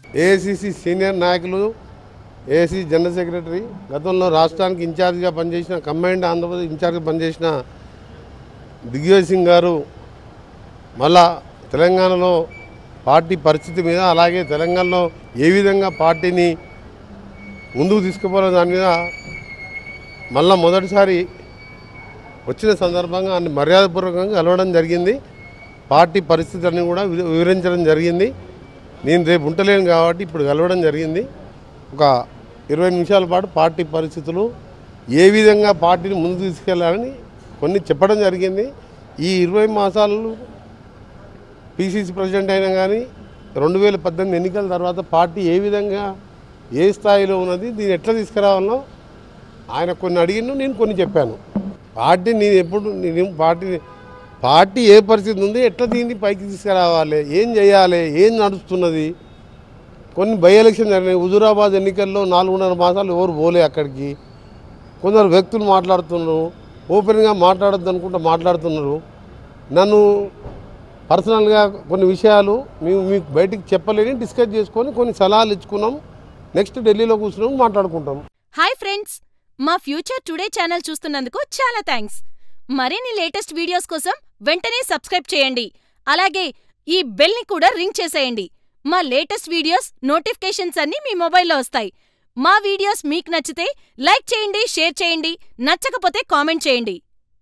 AICC senior నాయకులు AIC general secretary గతంలో రాష్ట్రానికి ఇన్ఛార్జిగా పనిచేసిన కంబైన్డ్ ఆంధ్రప్రదేశ్ ఇన్ఛార్జిగా పనిచేసిన దిగ్విజయ్ సింగ్ గారు మళ్ళా తెలంగాణలో పార్టీ పరిస్థితి మీద అలాగే తెలంగాణలో ఏ విధంగా పార్టీని ముందుకు తీసుకుపోయిన దాని మీద మళ్ళా మొదటిసారి వచ్చిన సందర్భంగా అన్ని మర్యాదపూర్వకంగా కలవడం జరిగింది పార్టీ పరిస్థితులన్నీ కూడా వి- వివరించడం జరిగింది నేను రేపు ఉంటలేను కాబట్టి ఇప్పుడు కలవడం జరిగింది ఒక ఇరవై నిమిషాల పాటు పార్టీ పరిస్థితులు ఏ విధంగా పార్టీని ముందుకు తీసుకెళ్లాలని కొన్ని చెప్పడం జరిగింది ఈ ఇరవై మాసాలు పిసిసి ప్రెసిడెంట్ అయినా కానీ రెండు వేల పద్దెనిమిది ఎన్నికల తర్వాత పార్టీ ఏ విధంగా ఏ స్థాయిలో ఉన్నది దీన్ని ఎట్లా తీసుకురావాలనో ఆయన కొన్ని అడిగిన నేను కొన్ని చెప్పాను పార్టీ నేను ఎప్పుడు నేను పార్టీ పార్టీ ఏ పరిస్థితి ఉంది ఎట్లా దీన్ని పైకి తీసుకురావాలి ఏం చేయాలి ఏం నడుస్తున్నది కొన్ని బై ఎలక్షన్ జరిగినాయి హుజూరాబాద్ ఎన్నికల్లో నాలుగున్నర మాసాలు ఎవరు పోలే అక్కడికి కొందరు వ్యక్తులు మాట్లాడుతున్నారు ఓపెన్గా మాట్లాడొద్దు అనుకుంటూ మాట్లాడుతున్నారు నన్ను పర్సనల్గా కొన్ని విషయాలు మేము మీకు బయటికి చెప్పలేని డిస్కస్ చేసుకొని కొన్ని సలహాలు ఇచ్చుకున్నాం నెక్స్ట్ ఢిల్లీలో కూర్చున్నాం మాట్లాడుకుంటాం హాయ్ ఫ్రెండ్స్ మా ఫ్యూచర్ టుడే ఛానల్ చూస్తున్నందుకు చాలా థ్యాంక్స్ మరిన్ని లేటెస్ట్ వీడియోస్ కోసం వెంటనే సబ్స్క్రైబ్ చేయండి అలాగే ఈ బెల్ని కూడా రింగ్ చేసేయండి మా లేటెస్ట్ వీడియోస్ నోటిఫికేషన్స్ అన్నీ మీ మొబైల్లో వస్తాయి మా వీడియోస్ మీకు నచ్చితే లైక్ చేయండి షేర్ చేయండి నచ్చకపోతే కామెంట్ చేయండి